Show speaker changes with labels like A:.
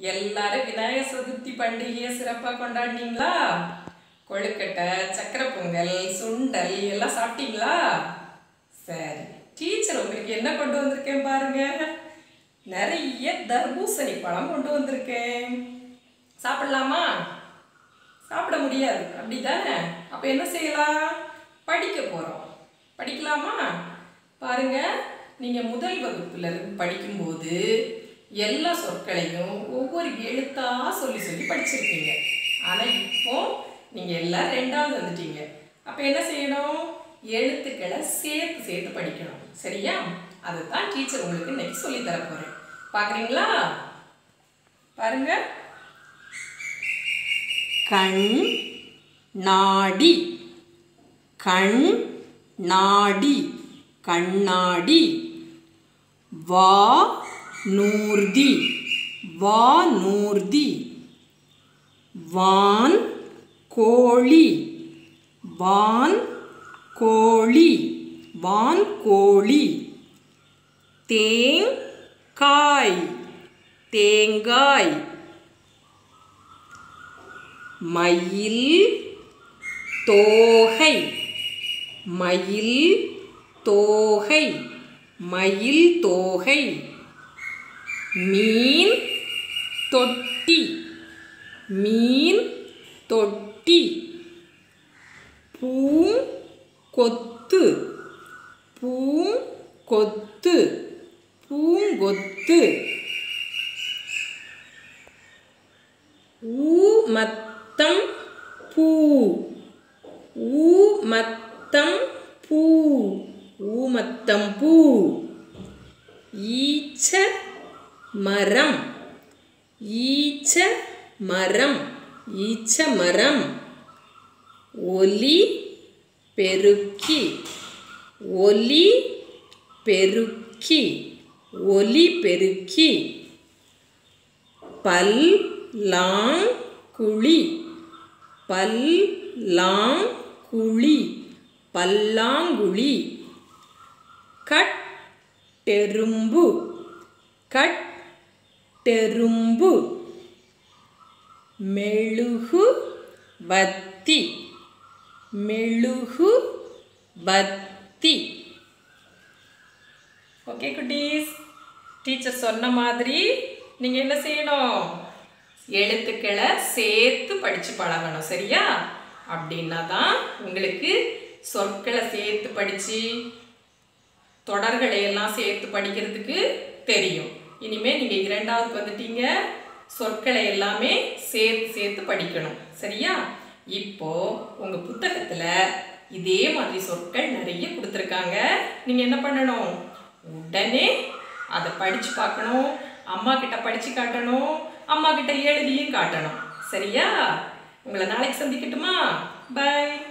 A: எல்லாரும் விநாயகர் சதுர்த்தி பண்டிகையை சிறப்பாக கொண்டாடினீங்களா கொழுக்கட்டை சக்கரை பொங்கல் சுண்டல் எல்லாம் சாப்பிட்டீங்களா சரி டீச்சர் உங்களுக்கு என்ன கொண்டு வந்திருக்கேன் பாருங்க நிறைய தர்பூசணி பழம் கொண்டு வந்திருக்கேன் சாப்பிடலாமா சாப்பிட முடியாது அப்படிதானே அப்போ என்ன செய்யலாம் படிக்க போகிறோம் படிக்கலாமா பாருங்க நீங்கள் முதல் வகுப்புல இருந்து படிக்கும்போது எல்லா சொற்களையும் ஒவ்வொரு எழுத்தா சொல்லி சொல்லி படிச்சிருப்பீங்க ஆனால் இப்போ நீங்கள் எல்லாம் ரெண்டாவது வந்துட்டீங்க அப்போ என்ன செய்யணும் எழுத்துக்களை சேர்த்து சேர்த்து படிக்கணும் சரியா அதுதான் டீச்சர் உங்களுக்கு இன்னைக்கு சொல்லி தர போகிறேன் பார்க்குறீங்களா பாருங்க கண் நாடி கண் நாடி கண்ணாடி வா நூர்தி வா நூர்தி வான் கோழி வான் கோழி வான் கோழி தேங்காய் தேங்காய் மயில் தோகை மயில் தோகை மயில் தோகை மீன் தொட்டி மீன் தொட்டி பூங்கொத்து பூங்கொத்து பூங்கொத்து ஊமத்தம் பூ ஊமத்தம் பூ ஊமத்தம் பூ ஈச்ச மரம் ஈச்ச மரம் ஈச்ச மரம் ஒலி பெருக்கி ஒலி பெருக்கி ஒலி பெருக்கி பல்லாங்குழி பல்லாங்குழி பல்லாங்குழி கட்டெரும்பு கட்டெரும்பு மெழுகு பத்தி மெழுகு பத்தி ஓகே குட்டீஸ் டீச்சர் சொன்ன மாதிரி நீங்கள் என்ன செய்யணும் எழுத்துக்களை சேர்த்து படித்து பழகணும் சரியா அப்படின்னா தான் உங்களுக்கு சொற்களை சேர்த்து படித்து தொடர்களை எல்லாம் சேர்த்து படிக்கிறதுக்கு தெரியும் இனிமேல் நீங்கள் இரண்டாவதுக்கு வந்துட்டீங்க சொற்களை எல்லாமே சேர்த்து சேர்த்து படிக்கணும் சரியா இப்போ உங்கள் புத்தகத்தில் இதே மாதிரி சொற்கள் நிறைய கொடுத்துருக்காங்க நீங்கள் என்ன பண்ணணும் உடனே அதை படித்து பார்க்கணும் அம்மா கிட்ட படித்து காட்டணும் அம்மா கிட்ட எழுதியும் காட்டணும் சரியா உங்களை நாளைக்கு சந்திக்கட்டுமா பை